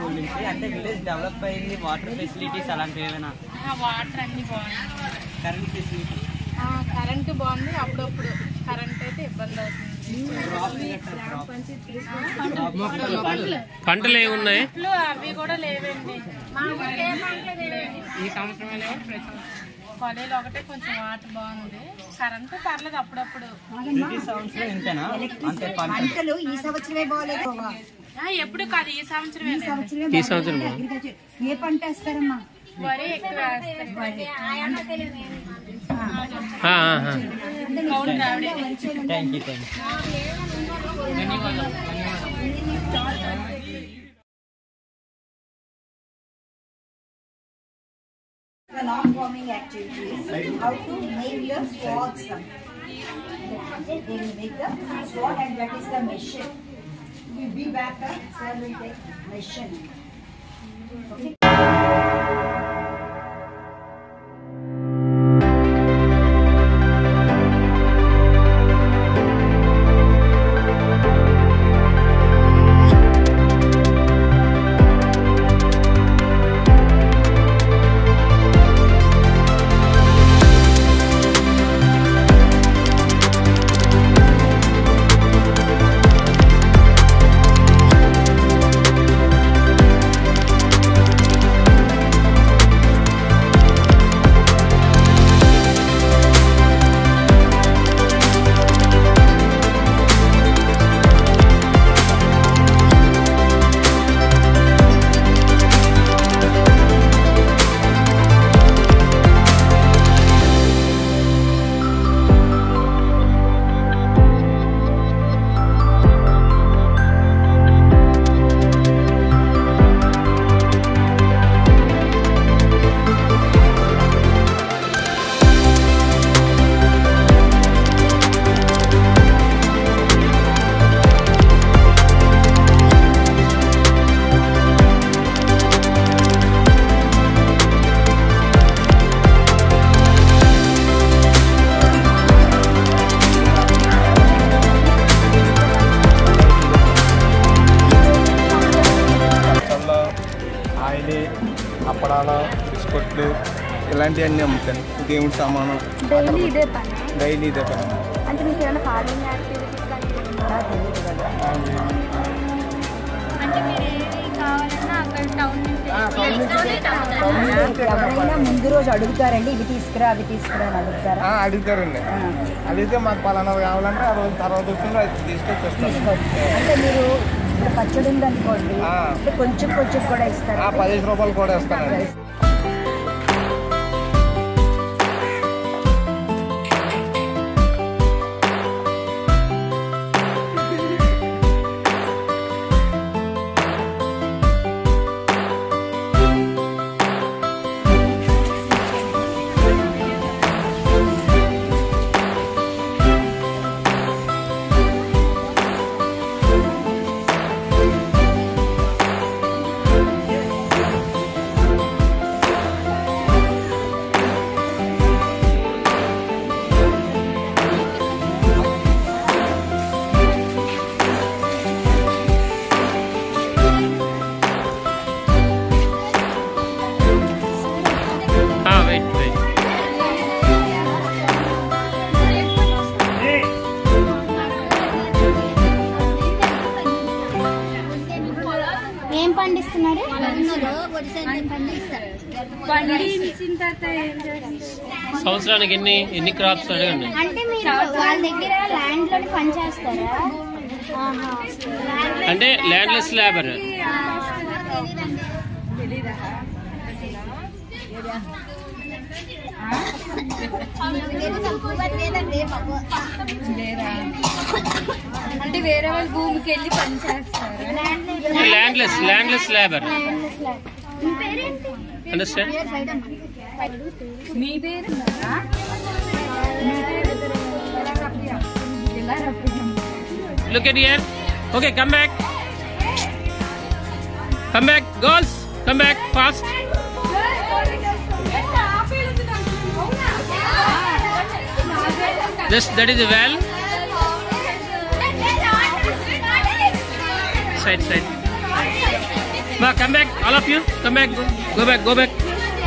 గురించి అంటే village develop అయింది వాటర్ ఫెసిలిటీస్ అలాంటివి ఏమైనా వాటర్ అన్ని బాగుంది కరెంట్ ఫెసిలిటీ కరెంటు బాగుంది అప్పుడప్పుడు కరెంట్ అయితే ఇబ్బంది అవుతుంది పంటలు ఏమున్నాయి చెట్లు అవి కూడా లేవండి ఈ సంవత్సరం కాలేజీలో ఒకటే కొంచెం వాటర్ బాగుంది కరెంటు పర్లేదు అప్పుడప్పుడు ప్రతి సంవత్సరం ఇంతేనా అంతే పంట పంటలు ఈ సంవత్సరమే బాగోలేదు ఆ, ఎప్పుడు కాదు ఈ సంవత్సరమే ఈ సంవత్సరమే ఈ సంవత్సరం బాగోలేదు. అగ్రికల్చర్ ఏ పంట వేస్తారమ్మా వరి ఎక్కువ వేస్తారు ఆ, ఆ, ఆ. కౌంటర్ ఆవిడే thank you thank you The non-farming activities, how to make the swaths. They will make the sword and that is the machine. We be back, uh, sir will take machine. Okay. చల్ల oil అప్పడాలు బిస్కెట్లు ఇలాంటివన్నీ అమ్ముతాను దేవుడి సామాను daily ఇదే పని daily ఇదే పని అంటే మీకు ఏమైనా ఫార్మింగ్ యాక్టివిటీస్ లాంటివి ఉన్నాయా? అంటే మీరు ఏవి కావాలన్నా అక్కడ టౌన్ నుంచి ఎవరైనా ముందు రోజు అడుగుతారండి ఇవి తీసుకురా అవి తీసుకురా అని అడుగుతారా ఆ, అడుగుతారండి అడిగితే మాకు పలానా కావాలంటే ఆ రోజు తర్వాత వచ్చిందో అది తీసుకొచ్చి వస్తాను అంటే మీరు ఇప్పుడు పచ్చడి ఉందనుకోండి ఆ. అంటే కొంచెం కొంచెం కూడా ఇస్తారా ఆ, పదిహేను రూపాయలు కూడా ఇస్తానండి వెయిట్ వెయిట్ ఏం పండిస్తున్నారు పండించిన తర్వాత ఏం చేస్తారు సంవత్సరానికి ఎన్ని ఎన్ని క్రాప్స్ అడగండి అంటే మీరు వాళ్ళ దగ్గర ల్యాండ్ లోని పని చేస్తారా ఆహా. అంటే ల్యాండ్లెస్ లేబర్ అంటే వేరే వాళ్ళ భూమికి వెళ్ళి పని చేస్తారు landless landless labour Landless land. మీ పేరేంటి అండర్స్టాండ్ మీ పేరు Look at here. Okay, come back. Come back, girls. Come back fast. This that is a well. Side side. Ma, come back, all of you. Come back. Go, go back. Go back.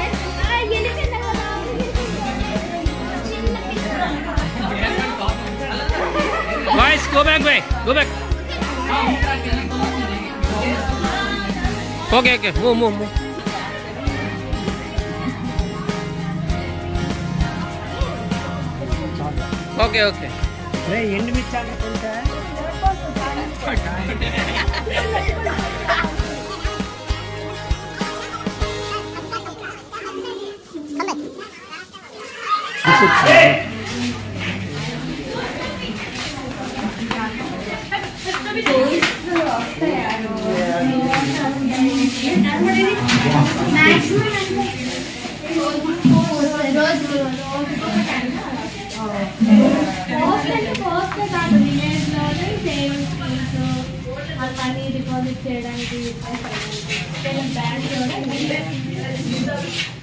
Guys, go back, way. Go back. Okay, okay. Move, move, move. Okay, okay. Money deposit చేయడానికి bank